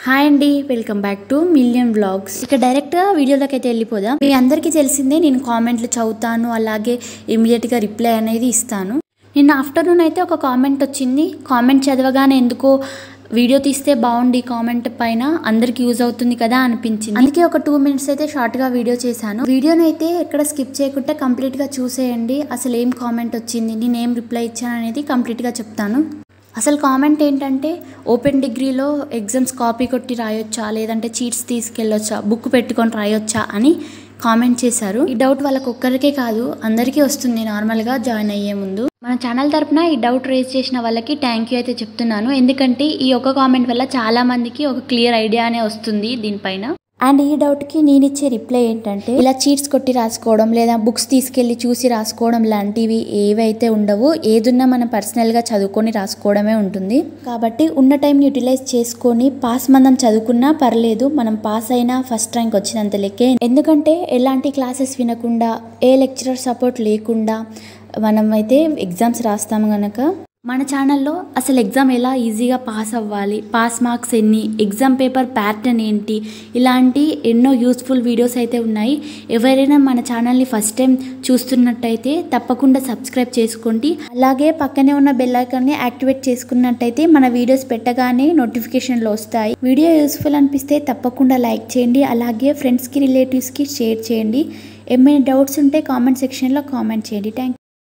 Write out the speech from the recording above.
hi అండి welcome back to million blogs ఇక డైరెక్ట్గా వీడియోలోకి అయితే వెళ్ళిపోదాం మీ అందరికీ తెలిసిందే నేను కామెంట్లు చదువుతాను అలాగే ఇమీడియట్గా రిప్లై అనేది ఇస్తాను నిన్న ఆఫ్టర్నూన్ అయితే ఒక కామెంట్ వచ్చింది కామెంట్ చదవగానే ఎందుకో వీడియో తీస్తే బాగుండి కామెంట్ పైన అందరికి యూజ్ అవుతుంది కదా అనిపించింది అందుకే ఒక టూ మినిట్స్ అయితే షార్ట్గా వీడియో చేశాను వీడియోని అయితే ఎక్కడ స్కిప్ చేయకుండా కంప్లీట్గా చూసేయండి అసలు ఏం కామెంట్ వచ్చింది నేను ఏం రిప్లై ఇచ్చాను అనేది కంప్లీట్గా చెప్తాను అసలు కామెంట్ ఏంటంటే ఓపెన్ డిగ్రీలో ఎగ్జామ్స్ కాపీ కొట్టి రాయొచ్చా లేదంటే చీట్స్ తీసుకెళ్ళొచ్చా బుక్ పెట్టుకొని రాయొచ్చా అని కామెంట్ చేశారు ఈ డౌట్ వాళ్ళకి ఒక్కరికే కాదు అందరికీ వస్తుంది నార్మల్గా జాయిన్ అయ్యే ముందు మన ఛానల్ తరపున ఈ డౌట్ రేజ్ చేసిన వాళ్ళకి థ్యాంక్ యూ అయితే చెప్తున్నాను ఎందుకంటే ఈ ఒక కామెంట్ వల్ల చాలా మందికి ఒక క్లియర్ ఐడియానే వస్తుంది దీనిపైన అండ్ ఈ డౌట్కి నేను ఇచ్చే రిప్లై ఏంటంటే ఇలా చీట్స్ కొట్టి రాసుకోవడం లేదా బుక్స్ తీసుకెళ్ళి చూసి రాసుకోవడం లాంటివి ఏవైతే ఉండవో ఏదున్నా మనం పర్సనల్గా చదువుకొని రాసుకోవడమే ఉంటుంది కాబట్టి ఉన్న టైంని యూటిలైజ్ చేసుకొని పాస్ మనం చదువుకున్నా పర్లేదు మనం పాస్ అయినా ఫస్ట్ ర్యాంక్ వచ్చినంత లెక్కే ఎందుకంటే ఎలాంటి క్లాసెస్ వినకుండా ఏ లెక్చరర్ సపోర్ట్ లేకుండా మనం అయితే ఎగ్జామ్స్ రాస్తాం కనుక మన ఛానల్లో అసలు ఎగ్జామ్ ఎలా ఈజీగా పాస్ అవ్వాలి పాస్ మార్క్స్ ఎన్ని ఎగ్జామ్ పేపర్ ప్యాటర్న్ ఏంటి ఇలాంటి ఎన్నో యూస్ఫుల్ వీడియోస్ అయితే ఉన్నాయి ఎవరైనా మన ఛానల్ని ఫస్ట్ టైం చూస్తున్నట్టయితే తప్పకుండా సబ్స్క్రైబ్ చేసుకోండి అలాగే పక్కనే ఉన్న బెల్ ఐకాన్ని యాక్టివేట్ చేసుకున్నట్టయితే మన వీడియోస్ పెట్టగానే నోటిఫికేషన్లు వస్తాయి వీడియో యూస్ఫుల్ అనిపిస్తే తప్పకుండా లైక్ చేయండి అలాగే ఫ్రెండ్స్కి రిలేటివ్స్కి షేర్ చేయండి ఏమైనా డౌట్స్ ఉంటే కామెంట్ సెక్షన్లో కామెంట్ చేయండి థ్యాంక్